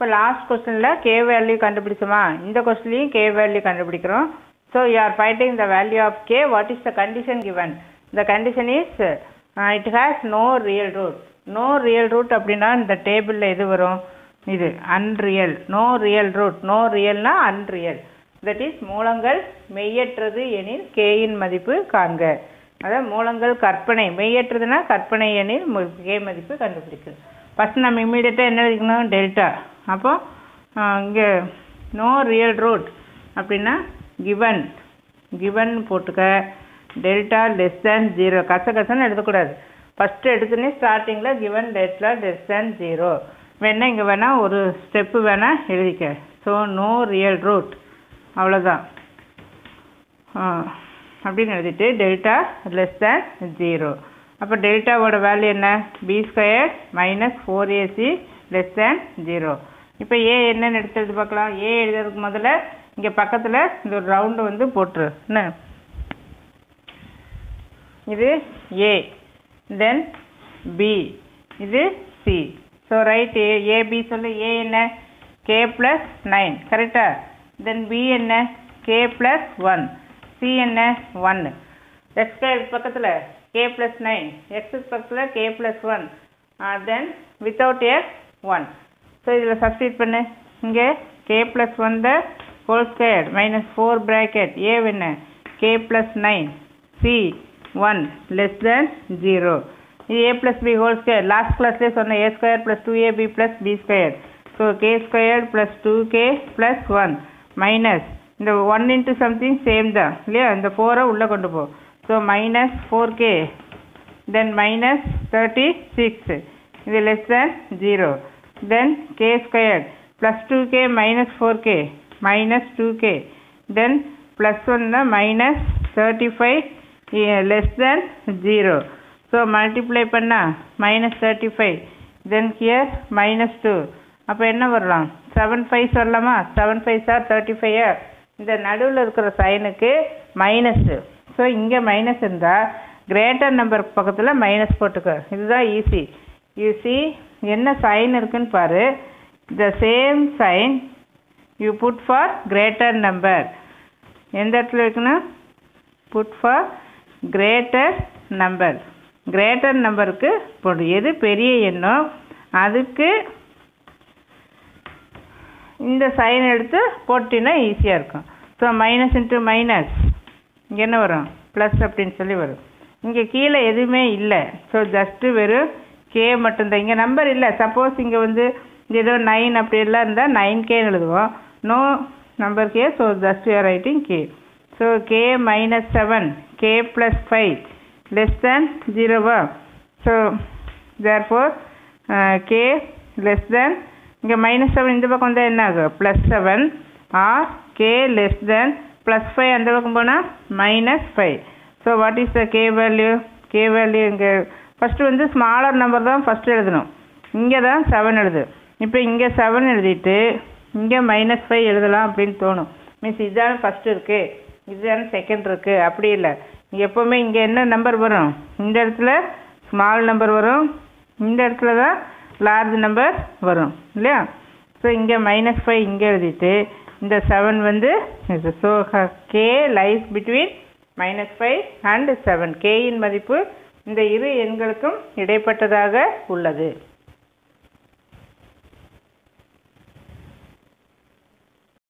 இப்போ லாஸ்ட் கொஸ்டினில் K value கண்டுபிடிச்சோமா இந்த கொஸ்டின்லையும் கே வேல்யூ கண்டுபிடிக்கிறோம் so you are finding the value of K what is the condition given the condition is it has no real root no real root அப்படின்னா இந்த டேபிளில் எது வரும் இது unreal no real root no ரியல்னா unreal that is மூலங்கள் மெய்யற்றது எனில் கேயின் மதிப்பு காண்க அதாவது மூலங்கள் கற்பனை மெய்யற்றதுன்னா கற்பனை எனில் கே மதிப்பு கண்டுபிடிக்குது ஃபஸ்ட் நம்ம இம்மீடியட்டாக என்ன எழுதிக்கணும் டெல்டா அப்போ இங்கே நோ ரியல் ரூட் அப்படின்னா கிவன் கிவன் போட்டுக்க டெல்டா லெஸ் தேன் ஜீரோ கச கசன்னு எழுதக்கூடாது ஃபஸ்ட்டு எடுத்துனே ஸ்டார்டிங்கில் given delta less than zero வேணா இங்கே வேணால் ஒரு ஸ்டெப்பு வேணால் எழுதிக்க ஸோ நோ ரியல் ரூட் அவ்வளோதான் அப்படின்னு எழுதிட்டு டெல்டா லெஸ் தேன் ஜீரோ அப்போ டெல்டாவோட வேல்யூ என்ன B square minus four AC less than zero இப்போ ஏ என்னன்னு எடுத்து எழுதி பார்க்கலாம் ஏ எழுதுறதுக்கு முதல்ல இங்கே பக்கத்தில் இந்த ஒரு ரவுண்டு வந்து போட்டுரு என்ன இது ஏ தென் பி இது C so right A AB சொல்லு ஏ என்ன கே ப்ளஸ் நைன் கரெக்டா தென் பி என்ன கே ப்ளஸ் ஒன் சி என்ன ஒன்று எக்ஸ் பக்கத்தில் கே ப்ளஸ் நைன் எக்ஸுக்கு பக்கத்தில் K plus one then without X one so இதில் சப்ஸ்டியூட் பண்ணு இங்கே K plus one the whole square minus four bracket A என்ன K plus nine C one less than zero இது A plus B whole square last கிளாஸ்லேயே சொன்ன A square plus two AB plus B square so K square plus two K plus one minus இந்த one into something same தான் இல்லையா இந்த ஃபோரை உள்ளே கொண்டு போ so minus four K then minus thirty six இது less than zero then K square plus two K minus four K minus two K then plus one minus thirty five less than zero so multiply பண்ணால் minus thirty five then here minus two அப்போ என்ன வரலாம் seven five சொல்லலாமா seven five sir thirty five இந்த நடுவில் இருக்கிற சைனுக்கு minus so இங்கே மைனஸ் இருந்தால் கிரேட்டர் நம்பர் பக்கத்தில் மைனஸ் போட்டுக்க இதுதான் ஈஸி யூசி என்ன சைன் இருக்குன்னு பாரு the same sign you put for greater number எந்த இடத்துல வைக்கணும் put for greater number greater நம்பருக்கு போடு எது பெரிய எண்ணோ அதுக்கு இந்த சைன் எடுத்து போட்டினா ஈஸியாக இருக்கும் ஸோ மைனஸ் இன்ட்டு மைனஸ் இங்கே என்ன வரும் ப்ளஸ் அப்படின்னு சொல்லி வரும் இங்கே கீழே எதுவுமே இல்லை ஸோ ஜஸ்ட்டு வெறும் கே மட்டும்தான் இங்கே நம்பர் இல்லை சப்போஸ் இங்கே வந்து ஏதோ நைன் அப்படியெல்லாம் இருந்தால் நைன் கேன்னு எழுதுவோம் no number K so just you are writing K so K minus seven K plus five less than ஜீரோவா so therefore K less than இங்கே மைனஸ் செவன் இந்த பக்கம் வந்தால் என்ன ஆகும் plus seven or K less than plus five அந்த பக்கம் போனால் minus five so what is the K value K value இங்கே ஃபஸ்ட்டு வந்து ஸ்மாலர் நம்பர் தான் ஃபஸ்ட்டு எழுதணும் இங்கே தான் செவன் எழுது இப்போ இங்கே செவன் எழுதிட்டு இங்கே மைனஸ் ஃபைவ் எழுதலாம் அப்படின்னு தோணும் மீன்ஸ் இதுதான் ஃபஸ்ட்டு இருக்குது இதுதான் செகண்ட் இருக்குது அப்படி இல்லை எப்போவுமே இங்கே என்ன நம்பர் வரும் இந்த இடத்துல ஸ்மால் நம்பர் வரும் இந்த இடத்துல தான் லார்ஜ் நம்பர் வரும் இல்லையா ஸோ இங்கே மைனஸ் ஃபைவ் இங்கே எழுதிட்டு இந்த செவன் வந்து இது so K lies between minus five and seven கேயின் மதிப்பு இந்த இரு எண்களுக்கும் இடைப்பட்டதாக உள்ளது